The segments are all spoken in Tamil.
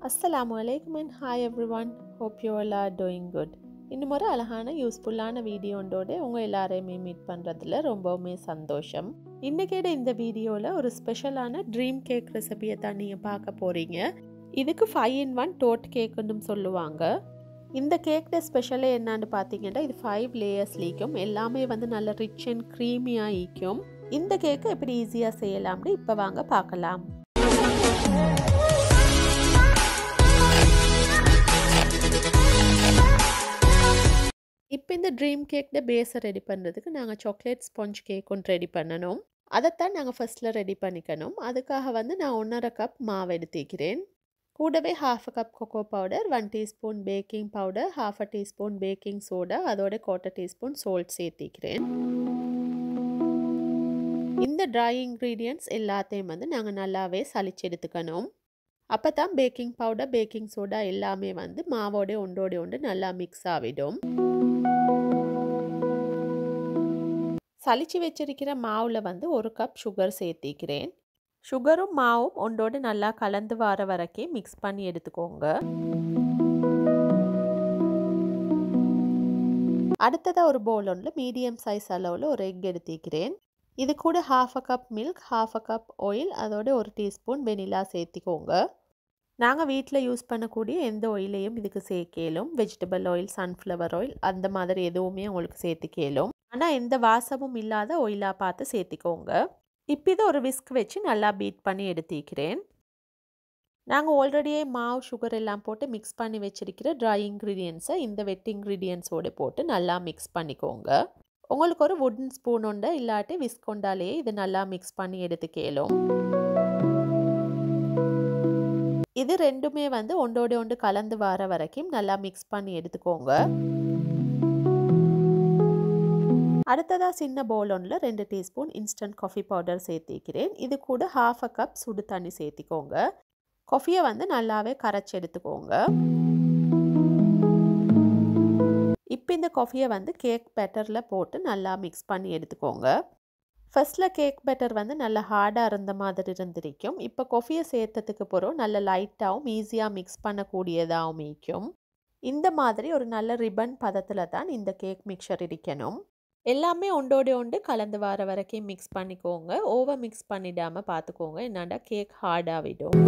அஸ்ஸலாமு அலைக்கும் and hi everyone hope you all are doing good இன்னும் ஒரு அழகான யூஸ்ஃபுல்லான வீடியோண்டோட உங்கள் எல்லாரையுமே மீட் பண்ணுறதுல ரொம்பவுமே சந்தோஷம் இன்றைக்கேட இந்த வீடியோவில் ஒரு ஸ்பெஷலான ட்ரீம் கேக் ரெசிபியை தான் நீங்கள் பார்க்க போகிறீங்க இதுக்கு ஃபைவ் இன் ஒன் டோட் கேக்குன்னு சொல்லுவாங்க இந்த கேக்கோட ஸ்பெஷலே என்னன்னு பார்த்தீங்கன்னா இது ஃபைவ் லேயர்ஸ் லீக்கும் எல்லாமே வந்து நல்ல ரிச் அண்ட் க்ரீமியாக ஈக்கும் இந்த கேக்கை எப்படி ஈஸியாக செய்யலாம்னு இப்போ வாங்க பார்க்கலாம் இப்போ இந்த ட்ரீம் கேக்கோட பேஸை ரெடி பண்ணுறதுக்கு நாங்கள் சாக்லேட் ஸ்பாஞ்ச் கேக் ஒன்று ரெடி பண்ணணும் அதைத்தான் நாங்கள் ஃபஸ்ட்டில் ரெடி பண்ணிக்கணும் அதுக்காக வந்து நான் ஒன்றரை கப் மாவு எடுத்துக்கிறேன் கூடவே half cup cocoa powder one teaspoon baking powder half a teaspoon baking soda அதோட குவார்ட்டர் டீஸ்பூன் சோல்ட் சேர்த்திக்கிறேன் இந்த ட்ரை இன்க்ரீடியன்ட்ஸ் எல்லாத்தையும் வந்து நாங்கள் நல்லாவே சளிச்சு எடுத்துக்கணும் அப்போ தான் பேக்கிங் பவுடர் பேக்கிங் சோடா எல்லாமே வந்து மாவோட ஒன்றோட ஒன்று நல்லா மிக்ஸ் ஆகிடும் சளிச்சு வச்சிருக்கிற மாவில் வந்து ஒரு கப் சுகர் சேர்த்திக்கிறேன் சுகரும் மாவும் ஒன்றோடு நல்லா கலந்து வர வரைக்கும் மிக்ஸ் பண்ணி எடுத்துக்கோங்க அடுத்ததாக ஒரு பவுல் ஒன்றில் மீடியம் சைஸ் அளவில் ஒரு எக் எடுத்துக்கிறேன் இது கூட half a cup milk half a cup oil அதோட ஒரு டீஸ்பூன் வெனிலா சேர்த்திக்கோங்க நாங்கள் வீட்டில் யூஸ் பண்ணக்கூடிய எந்த ஆயிலையும் இதுக்கு சேர்க்கலும் வெஜிடபிள் ஆயில் சன்ஃப்ளவர் ஆயில் அந்த மாதிரி எதுவுமே உங்களுக்கு சேர்த்துக்கலும் ஆனால் எந்த வாசமும் இல்லாத ஆயிலாக பார்த்து சேர்த்திக்கோங்க இப்போ இதை ஒரு விஸ்க் வச்சு நல்லா பீட் பண்ணி எடுத்திக்கிறேன் நாங்கள் ஆல்ரெடியே மாவு சுகர் எல்லாம் போட்டு மிக்ஸ் பண்ணி வச்சிருக்கிற ட்ரை இன்க்ரீடியன்ஸை இந்த வெட் இன்க்ரீடியன்ஸோடு போட்டு நல்லா மிக்ஸ் பண்ணிக்கோங்க உங்களுக்கு ஒரு வுடன் ஸ்பூன் உண்டு இல்லாட்டி விஸ்க் கொண்டாலேயே இது நல்லா மிக்ஸ் பண்ணி எடுத்துக்கலும் இது ரெண்டுமே வந்து ஒன்றோட ஒன்று கலந்து வர வரைக்கும் நல்லா மிக்ஸ் பண்ணி எடுத்துக்கோங்க அடுத்ததாக சின்ன பவுல் ஒன்றில் ரெண்டு டீஸ்பூன் இன்ஸ்டன்ட் காஃபி பவுடர் சேர்த்திக்கிறேன் இது கூட ஹாஃப் அ கப் சுடு தண்ணி சேர்த்திக்கோங்க காஃபியை வந்து நல்லாவே கரைச்சி எடுத்துக்கோங்க இப்போ இந்த காஃபியை வந்து கேக் பேட்டரில் போட்டு நல்லா மிக்ஸ் பண்ணி எடுத்துக்கோங்க ஃபஸ்ட்டில் கேக் பேட்டர் வந்து நல்லா ஹார்டாக இருந்த மாதிரி இருந்திருக்கும் இப்போ கொஃபியை சேர்த்ததுக்கு பிறகு நல்ல லைட்டாகவும் ஈஸியாக மிக்ஸ் பண்ணக்கூடியதாகவும் இருக்கும் இந்த மாதிரி ஒரு நல்ல ரிப்பன் பதத்தில் தான் இந்த கேக் மிக்சர் இருக்கணும் எல்லாமே ஒன்றோட ஒன்று கலந்து வர வரைக்கும் மிக்ஸ் பண்ணிக்கோங்க ஓவர் மிக்ஸ் பண்ணிடாமல் பார்த்துக்கோங்க என்னடா கேக் ஹார்டாகிடும்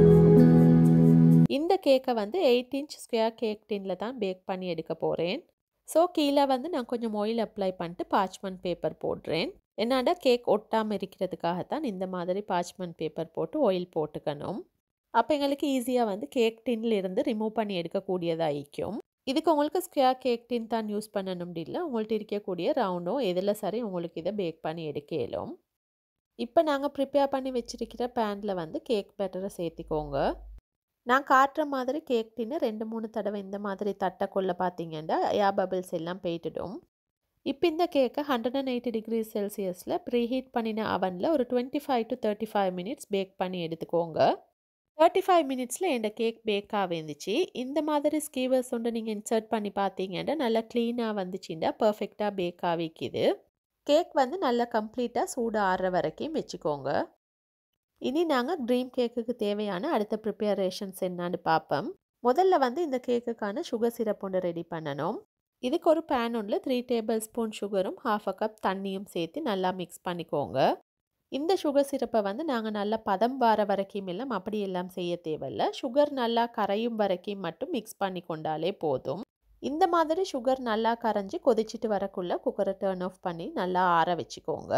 இந்த கேக்கை வந்து எயிட் இன்ச் ஸ்கொயர் கேக் டின்னில் தான் பேக் பண்ணி எடுக்க போகிறேன் ஸோ கீழே வந்து நான் கொஞ்சம் ஆயில் அப்ளை பண்ணிட்டு பாச்மெண்ட் பேப்பர் போடுறேன் என்னடா கேக் ஒட்டாமல் இருக்கிறதுக்காகத்தான் இந்த மாதிரி பாச்மெண்ட் பேப்பர் போட்டு ஆயில் போட்டுக்கணும் அப்போ எங்களுக்கு ஈஸியாக வந்து கேக் டின்ல இருந்து ரிமூவ் பண்ணி எடுக்கக்கூடியதாகிக்கும் இதுக்கு உங்களுக்கு ஸ்கொயர் கேக் டின் தான் யூஸ் பண்ணணும் இல்லை உங்கள்கிட்ட இருக்கக்கூடிய ரவுண்டோ எதில் சரி உங்களுக்கு இதை பேக் பண்ணி எடுக்கலும் இப்போ நாங்கள் ப்ரிப்பேர் பண்ணி வச்சுருக்கிற பேனில் வந்து கேக் பேட்டரை சேர்த்திக்கோங்க நான் காட்டுற மாதிரி கேக் டின்னு ரெண்டு மூணு தடவை இந்த மாதிரி தட்டைக்குள்ளே பார்த்தீங்கன்னா ஏர் பபிள்ஸ் எல்லாம் போயிட்டுடும் இப்போ இந்த கேக்கை ஹண்ட்ரட் அண்ட் எயிட்டி டிகிரி செல்சியஸில் ப்ரீஹீட் பண்ணின அவனில் ஒரு twenty five to thirty five minutes bake பண்ணி எடுத்துக்கோங்க தேர்ட்டி ஃபைவ் மினிட்ஸில் என் கேக் பேக் ஆகிருந்துச்சு இந்த மாதிரி ஸ்கீவர்ஸ் ஒன்று நீங்கள் இன்சர்ட் பண்ணி பார்த்தீங்கன்னா நல்லா க்ளீனாக வந்துச்சுன்னா பர்ஃபெக்டாக பேக் ஆகிக்குது கேக் வந்து நல்லா கம்ப்ளீட்டாக சூடு ஆறுற வரைக்கும் வச்சுக்கோங்க இனி நாங்கள் ட்ரீம் கேக்குக்கு தேவையான அடுத்த ப்ரிப்பரேஷன்ஸ் என்னான்னு பார்ப்போம் முதல்ல வந்து இந்த கேக்குக்கான சுகர் சிரப் ஒன்று ரெடி பண்ணணும் இதுக்கு ஒரு பேன் ஒன்றில் த்ரீ டேபிள் ஸ்பூன் சுகரும் ஹாஃப் அ கப் தண்ணியும் சேர்த்து நல்லா மிக்ஸ் பண்ணிக்கோங்க இந்த சுகர் சிரப்பை வந்து நாங்கள் நல்லா பதம் வர வரைக்கும் எல்லாம் அப்படி எல்லாம் செய்ய தேவையில்ல சுகர் நல்லா கரையும் வரைக்கும் மட்டும் மிக்ஸ் பண்ணி கொண்டாலே போதும் இந்த மாதிரி சுகர் நல்லா கரைஞ்சி கொதிச்சிட்டு வரக்குள்ள குக்கரை டேர்ன் ஆஃப் பண்ணி நல்லா ஆற வச்சுக்கோங்க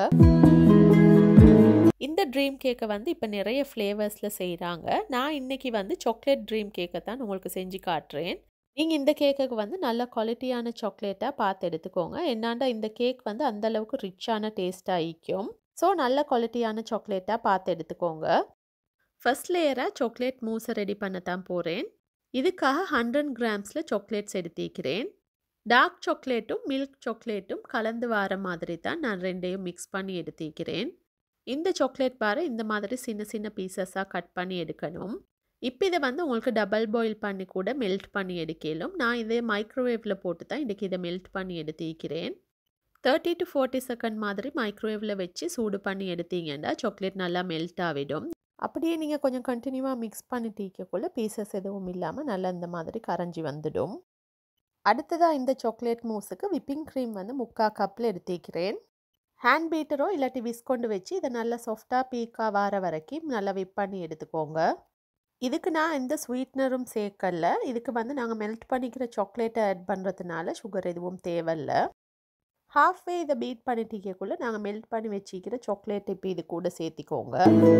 இந்த ட்ரீம் கேக்கை வந்து இப்போ நிறைய ஃப்ளேவர்ஸில் செய்கிறாங்க நான் இன்றைக்கி வந்து சாக்லேட் ட்ரீம் கேக்கை தான் உங்களுக்கு செஞ்சு காட்டுறேன் நீங்கள் இந்த கேக்குக்கு வந்து நல்ல குவாலிட்டியான சாக்லேட்டாக பார்த்து எடுத்துக்கோங்க என்னாண்டா இந்த கேக் வந்து அந்தளவுக்கு ரிச்சான டேஸ்ட்டாக ஈக்கும் ஸோ நல்ல குவாலிட்டியான சாக்லேட்டாக பார்த்து எடுத்துக்கோங்க ஃபஸ்ட் லேயராக சாக்லேட் மூஸை ரெடி பண்ண தான் போகிறேன் இதுக்காக ஹண்ட்ரட் கிராம்ஸில் சாக்லேட்ஸ் எடுத்திக்கிறேன் டார்க் சாக்லேட்டும் மில்க் சாக்லேட்டும் கலந்து வர மாதிரி தான் நான் ரெண்டையும் மிக்ஸ் பண்ணி எடுத்திக்கிறேன் இந்த சாக்லேட் பாரை இந்த மாதிரி சின்ன சின்ன பீசஸாக கட் பண்ணி எடுக்கணும் இப்போ இதை வந்து உங்களுக்கு டபுள் பாயில் பண்ணி கூட மெல்ட் பண்ணி எடுக்கலும் நான் இதை மைக்ரோவேவில் போட்டு தான் இன்றைக்கி இதை மெல்ட் பண்ணி எடுத்திக்கிறேன் தேர்ட்டி டு ஃபோர்ட்டி செகண்ட் மாதிரி மைக்ரோவேவில் வச்சு சூடு பண்ணி எடுத்தீங்கன்னா சாக்லேட் நல்லா மெல்ட் ஆகிடும் அப்படியே நீங்கள் கொஞ்சம் கண்டினியூவாக மிக்ஸ் பண்ணிட்டீக்கக்குள்ள பீசஸ் எதுவும் இல்லாமல் நல்லா இந்த மாதிரி கரைஞ்சி வந்துடும் அடுத்ததாக இந்த சாக்லேட் மூஸுக்கு விப்பிங் க்ரீம் வந்து முக்கால் கப்பில் எடுத்திக்கிறேன் ஹேண்ட் பீட்டரோ இல்லாட்டி விஸ்கொண்டு வச்சு இதை நல்லா சாஃப்டாக பீக்காக வர வரைக்கும் நல்லா விப் பண்ணி எடுத்துக்கோங்க இதுக்கு நான் எந்த ஸ்வீட்னரும் சேர்க்கல இதுக்கு வந்து நாங்கள் மெல்ட் பண்ணிக்கிற சாக்லேட்டை ஆட் பண்ணுறதுனால சுகர் எதுவும் தேவையில்ல ஹாஃப்வே இதை பீட் பண்ணிட்டிக்கக்குள்ளே நாங்கள் மெல்ட் பண்ணி வச்சிக்கிற சாக்லேட் இப்போ இது கூட சேர்த்திக்கோங்க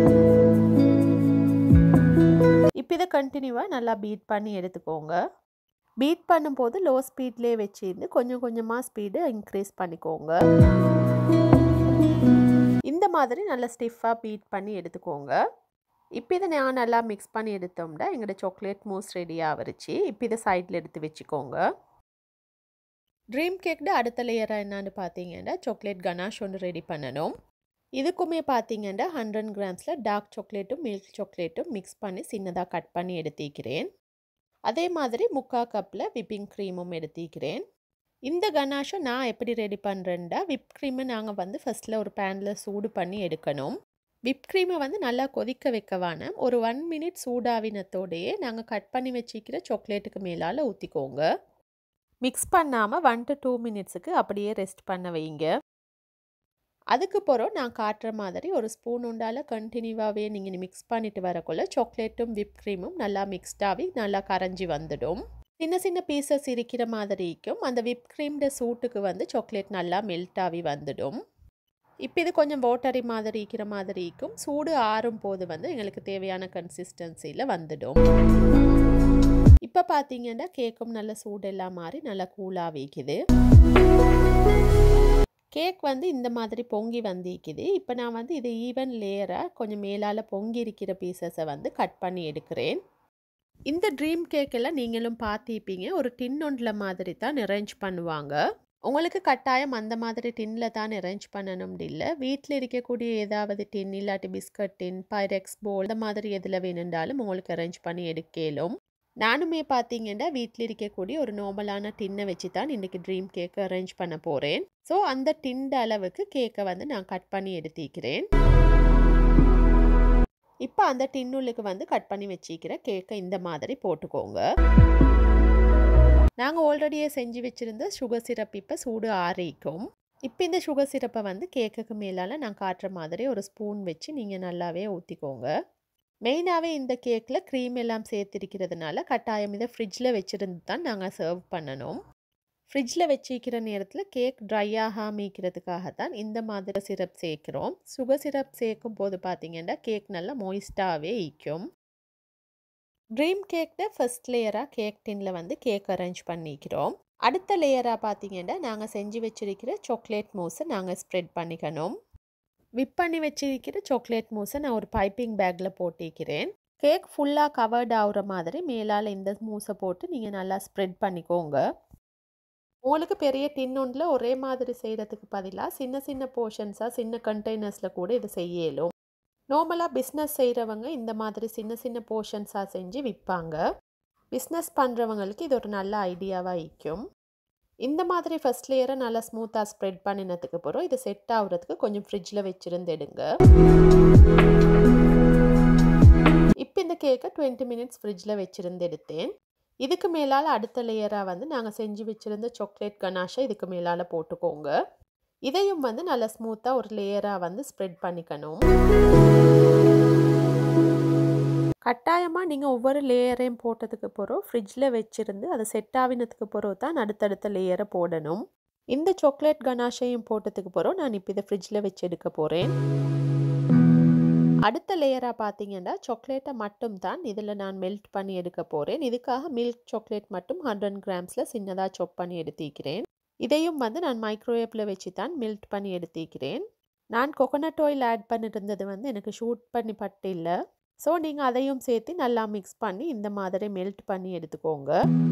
இப்போ இதை கண்டினியூவாக நல்லா பீட் பண்ணி எடுத்துக்கோங்க பீட் பண்ணும்போது லோ ஸ்பீட்லேயே வச்சிருந்து கொஞ்சம் கொஞ்சமாக ஸ்பீடு இன்க்ரீஸ் பண்ணிக்கோங்க இந்த மாதிரி நல்லா ஸ்டிஃபாக பீட் பண்ணி எடுத்துக்கோங்க இப்போ இதை நான் நல்லா மிக்ஸ் பண்ணி எடுத்தோம்னா எங்களோட சாக்லேட் மூஸ் ரெடி ஆகிருச்சு இப்போ இதை சைடில் எடுத்து வச்சுக்கோங்க ட்ரீம் கேக்கில் அடுத்த லேயராக என்னான்னு பார்த்தீங்கன்னா சாக்லேட் கனாஷ் ஒன்று ரெடி பண்ணணும் இதுக்குமே பார்த்தீங்கன்னா ஹண்ட்ரட் கிராம்ஸில் டார்க் சாக்லேட்டும் மில்க் சாக்லேட்டும் மிக்ஸ் பண்ணி சின்னதாக கட் பண்ணி எடுத்திக்கிறேன் அதே மாதிரி முக்கா கப்பில் விப்பிங் க்ரீமும் எடுத்திக்கிறேன் இந்த கனாஷை நான் எப்படி ரெடி பண்ணுறேன்டா விப் க்ரீமை நாங்கள் வந்து ஃபஸ்ட்டில் ஒரு பேனில் சூடு பண்ணி எடுக்கணும் விப் க்ரீமை வந்து நல்லா கொதிக்க வைக்க வேணாம் ஒரு ஒன் மினிட் சூடாவினத்தோடையே நாங்கள் கட் பண்ணி வச்சிக்கிற சாக்லேட்டுக்கு மேலால் ஊற்றிக்கோங்க மிக்ஸ் பண்ணாமல் ஒன் டு டூ மினிட்ஸுக்கு அப்படியே ரெஸ்ட் பண்ண வைங்க அதுக்கு பிறகு நான் காட்டுற மாதிரி ஒரு ஸ்பூன் உண்டால் கண்டினியூவாகவே நீங்கள் மிக்ஸ் பண்ணிட்டு வரக்குள்ள சாக்லேட்டும் விப் க்ரீமும் நல்லா மிக்ஸ்டாகி நல்லா கரைஞ்சி வந்துடும் சின்ன சின்ன பீசஸ் இருக்கிற மாதிரிக்கும் அந்த விப் க்ரீம்ட சூட்டுக்கு வந்து சாக்லேட் நல்லா மெல்ட் ஆகி வந்துடும் இப்போ இது கொஞ்சம் வாட்டரி மாதிரி இருக்கிற மாதிரிக்கும் சூடு ஆறும் போது வந்து எங்களுக்கு தேவையான கன்சிஸ்டன்சியில் வந்துடும் இப்போ பார்த்தீங்கன்னா கேக்கும் நல்ல சூடெல்லாம் மாறி நல்லா கூலாக வைக்குது கேக் வந்து இந்த மாதிரி பொங்கி வந்திக்குது இப்போ நான் வந்து இது ஈவன் லேயராக கொஞ்சம் மேலால் பொங்கி இருக்கிற பீசஸை வந்து கட் பண்ணி எடுக்கிறேன் இந்த ட்ரீம் கேக்கெல்லாம் நீங்களும் பார்த்திருப்பீங்க ஒரு டின் ஒன்றில் மாதிரி தான் அரேஞ்ச் பண்ணுவாங்க உங்களுக்கு கட்டாயம் அந்த மாதிரி டின்னில் தான் அரேஞ்ச் பண்ணணும்னு இல்லை வீட்டில் இருக்கக்கூடிய ஏதாவது டின் இல்லாட்டி பிஸ்கட் டின் பைரெக்ஸ் போல் இந்த மாதிரி எதில் வேணுண்டாலும் உங்களுக்கு அரேஞ்ச் பண்ணி எடுக்கலும் நானுமே பார்த்தீங்கன்னா வீட்டில் இருக்கக்கூடிய ஒரு நார்மலான டின்னை வச்சு தான் இன்றைக்கி ட்ரீம் கேக்கை அரேஞ்ச் பண்ண போகிறேன் ஸோ அந்த டின்ட அளவுக்கு கேக்கை வந்து நான் கட் பண்ணி எடுத்திக்கிறேன் இப்போ அந்த டின்னுள்ளுக்கு வந்து கட் பண்ணி வச்சிக்கிற கேக்கை இந்த மாதிரி போட்டுக்கோங்க நாங்கள் ஆல்ரெடியே செஞ்சு வச்சுருந்த சுகர் சிரப் இப்போ சூடு ஆறிக்கும் இப்போ இந்த சுகர் சிரப்பை வந்து கேக்குக்கு மேலால் நான் காட்டுற மாதிரி ஒரு ஸ்பூன் வச்சு நீங்கள் நல்லாவே ஊற்றிக்கோங்க மெயினாகவே இந்த கேக்கில் க்ரீம் எல்லாம் சேர்த்திருக்கிறதுனால கட்டாயம் இதை ஃப்ரிட்ஜில் வச்சுருந்து தான் நாங்கள் சர்வ் பண்ணணும் ஃப்ரிட்ஜில் வச்சிக்கிற நேரத்தில் கேக் ட்ரை ஆகாமிக்கிறதுக்காக தான் இந்த மாதிரி சிரப் சேர்க்குறோம் சுகர் சிரப் சேர்க்கும் போது பார்த்தீங்கன்னா கேக் நல்லா மொய்ஸ்டாகவே ஈக்கும் ட்ரீம் கேக்கில் ஃபஸ்ட் லேயராக கேக் டின்னில் வந்து கேக் அரேஞ்ச் பண்ணிக்கிறோம் அடுத்த லேயராக பார்த்தீங்கன்னா நாங்கள் செஞ்சு வச்சிருக்கிற சாக்லேட் மூஸை நாங்கள் ஸ்ப்ரெட் பண்ணிக்கணும் விப் பண்ணி வச்சிருக்கிற சாக்லேட் மூஸை நான் ஒரு பைப்பிங் பேக்கில் போட்டிக்கிறேன் கேக் ஃபுல்லாக கவர்ட் ஆகுற மாதிரி மேலால் இந்த மூஸை போட்டு நீங்கள் நல்லா ஸ்ப்ரெட் பண்ணிக்கோங்க உங்களுக்கு பெரிய டின்னொன்றில் ஒரே மாதிரி செய்கிறதுக்கு பதிலாக சின்ன சின்ன போர்ஷன்ஸாக சின்ன கண்டெய்னர்ஸில் கூட இது செய்யலும் நார்மலாக பிஸ்னஸ் செய்கிறவங்க இந்த மாதிரி சின்ன சின்ன போர்ஷன்ஸாக செஞ்சு விற்பாங்க பிஸ்னஸ் பண்ணுறவங்களுக்கு இது ஒரு நல்ல ஐடியாவாக இருக்கும் இந்த மாதிரி ஃபஸ்ட் லேயரை நல்லா ஸ்மூத்தாக ஸ்ப்ரெட் பண்ணினதுக்கு அப்புறம் இது செட் ஆகுறதுக்கு கொஞ்சம் ஃப்ரிட்ஜில் வச்சுருந்து எடுங்க இப்போ இந்த கேக்கை டுவெண்ட்டி மினிட்ஸ் ஃப்ரிட்ஜில் வச்சுருந்து எடுத்தேன் இதுக்கு மேலால் அடுத்த லேயராக வந்து நாங்கள் செஞ்சு வச்சுருந்த சாக்லேட் கனாஷை இதுக்கு மேலால் போட்டுக்கோங்க இதையும் வந்து நல்லா ஸ்மூத்தாக ஒரு லேயராக வந்து ஸ்ப்ரெட் பண்ணிக்கணும் கட்டாயமாக நீங்கள் ஒவ்வொரு லேயரையும் போட்டதுக்கு பிறகு ஃப்ரிட்ஜில் வச்சுருந்து அதை செட் ஆகினதுக்கு பிறகு தான் அடுத்தடுத்த லேயரை போடணும் இந்த சாக்லேட் கனாஷையும் போட்டதுக்கு பிறகு நான் இப்போ இதை ஃப்ரிட்ஜில் வச்சு எடுக்க போகிறேன் அடுத்த லேயராக பார்த்தீங்கன்னா சாக்லேட்டை மட்டும் தான் இதில் நான் மெல்ட் பண்ணி எடுக்க போகிறேன் இதுக்காக மில்க் சாக்லேட் மட்டும் ஹண்ட்ரட் கிராம்ஸில் சின்னதாக சாப் பண்ணி எடுத்திக்கிறேன் இதையும் வந்து நான் மைக்ரோவேவில் வச்சு தான் மெல்ட் பண்ணி எடுத்திக்கிறேன் நான் கொக்கனட் ஆயில் ஆட் பண்ணியிருந்தது வந்து எனக்கு ஷூட் பண்ணி பட்டு இல்லை ஸோ நீங்கள் அதையும் சேர்த்து நல்லா மிக்ஸ் பண்ணி இந்த மாதிரி மெல்ட் பண்ணி எடுத்துக்கோங்க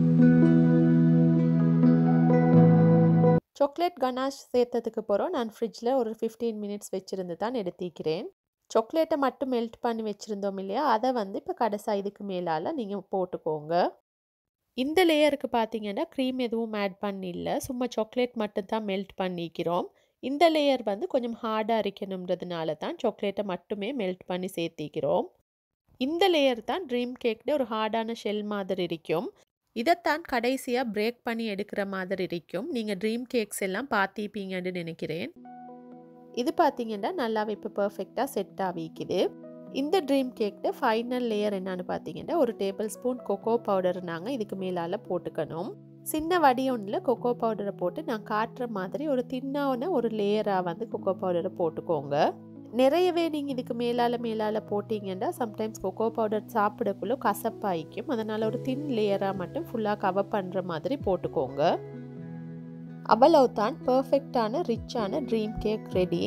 சாக்லேட் கனாஷ் சேர்த்ததுக்கு பிறகு நான் ஃப்ரிட்ஜில் ஒரு ஃபிஃப்டீன் மினிட்ஸ் வச்சுருந்து தான் எடுத்திக்கிறேன் சாக்லேட்டை மட்டும் மெல்ட் பண்ணி வச்சுருந்தோம் இல்லையா அதை வந்து இப்போ கடைசா இதுக்கு மேலால் நீங்கள் போட்டுக்கோங்க இந்த லேயருக்கு பார்த்தீங்கன்னா க்ரீம் எதுவும் ஆட் பண்ணிடல சும்மா சாக்லேட் மட்டும் தான் மெல்ட் பண்ணிக்கிறோம் இந்த லேயர் வந்து கொஞ்சம் ஹார்டாக இருக்கணுன்றதுனால தான் சாக்லேட்டை மட்டுமே மெல்ட் பண்ணி சேர்த்திக்கிறோம் இந்த லேயர் தான் ட்ரீம் கேக்கில் ஒரு ஹார்டான ஷெல் மாதிரி இருக்கும் இதைத்தான் கடைசியாக பிரேக் பண்ணி எடுக்கிற மாதிரி இருக்கும் நீங்கள் ட்ரீம் கேக்ஸ் எல்லாம் பார்த்திப்பீங்கன்னு நினைக்கிறேன் இது பார்த்தீங்கன்னா நல்லாவே இப்போ பர்ஃபெக்டாக செட் ஆகிக்குது இந்த ட்ரீம் கேக்கில் ஃபைனல் லேயர் என்னன்னு பார்த்தீங்கன்னா ஒரு டேபிள் ஸ்பூன் கொக்கோ பவுடர் நாங்கள் இதுக்கு மேலால் போட்டுக்கணும் சின்ன வடி ஒன்றில் கொக்கோ பவுடரை போட்டு நான் காட்டுற மாதிரி ஒரு தின்னான ஒரு லேயராக வந்து கொக்கோ பவுடரை போட்டுக்கோங்க நிறையவே நீங்கள் இதுக்கு மேலால் மேலால் போட்டிங்கன்னா சம்டைம்ஸ் கொக்கோ பவுடர் சாப்பிடக்குள்ள கசப்பாயிக்கும் அதனால் ஒரு தின் லேயராக மட்டும் ஃபுல்லாக கவர் பண்ணுற மாதிரி போட்டுக்கோங்க அவ்வளவுதான் பர்ஃபெக்டான ரிச்சான ட்ரீம் கேக் ரெடி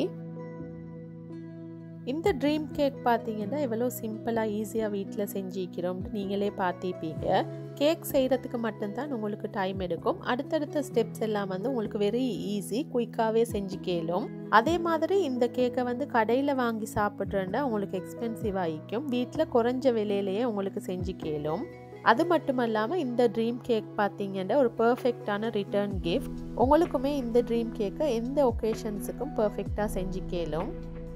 இந்த ட்ரீம் கேக் பார்த்தீங்கன்னா எவ்வளோ சிம்பிளாக ஈஸியாக வீட்டில் செஞ்சிக்கிறோம்னு நீங்களே பார்த்திப்பீங்க கேக் செய்கிறதுக்கு மட்டும்தான் உங்களுக்கு டைம் எடுக்கும் அடுத்தடுத்த ஸ்டெப்ஸ் எல்லாம் வந்து உங்களுக்கு வெரி ஈஸி குயிக்காகவே செஞ்சு கேளும் அதே மாதிரி இந்த கேக்கை வந்து கடையில் வாங்கி சாப்பிட்றேன்னா உங்களுக்கு எக்ஸ்பென்சிவ் ஆகிக்கும் வீட்டில் குறைஞ்ச விலையிலேயே உங்களுக்கு செஞ்சு கேளும் அது மட்டும் இல்லாமல் இந்த ட்ரீம் கேக் பார்த்தீங்கன்னா ஒரு பர்ஃபெக்டான ரிட்டர்ன் கிஃப்ட் உங்களுக்குமே இந்த ட்ரீம் கேக்கை எந்த ஒகேஷன்ஸுக்கும் பர்ஃபெக்டாக செஞ்சு கேளும்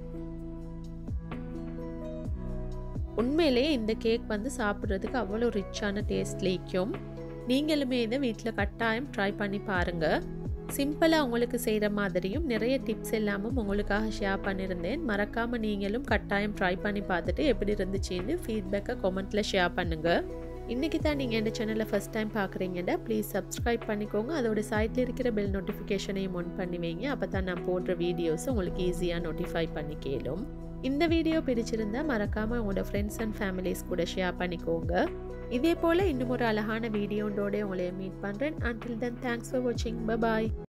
உண்மையிலேயே இந்த கேக் வந்து சாப்பிட்றதுக்கு அவ்வளோ ரிச்சான டேஸ்ட்லேக்கும் நீங்களுமே இதை வீட்டில் கட்டாயம் ட்ரை பண்ணி பாருங்கள் சிம்பிளாக உங்களுக்கு செய்கிற மாதிரியும் நிறைய டிப்ஸ் எல்லாமும் உங்களுக்காக ஷேர் பண்ணியிருந்தேன் மறக்காமல் நீங்களும் கட்டாயம் ட்ரை பண்ணி பார்த்துட்டு எப்படி இருந்துச்சுன்னு ஃபீட்பேக்கை கொமெண்ட்டில் ஷேர் பண்ணுங்கள் இன்றைக்கி தான் நீங்கள் இந்த சேனலை ஃபஸ்ட் டைம் பார்க்குறீங்கன்னா ப்ளீஸ் சப்ஸ்கிரைப் பண்ணிக்கோங்க அதோட சைட்டில் இருக்கிற பெல் நோட்டிஃபிகேஷனையும் ஒன் பண்ணி வைங்க அப்போ தான் நான் போடுற வீடியோஸ் உங்களுக்கு ஈஸியாக நோட்டிஃபை பண்ணி கேளும் இந்த வீடியோ பிடிச்சிருந்தா மறக்காமல் உங்களோட ஃப்ரெண்ட்ஸ் அண்ட் ஃபேமிலிஸ் கூட ஷேர் பண்ணிக்கோங்க இதே போல் இன்னும் ஒரு அழகான வீடியோண்டோட உங்களை மீட் பண்ணுறேன் அண்டில் தென் தேங்க்ஸ் ஃபார் வாட்சிங் பாய்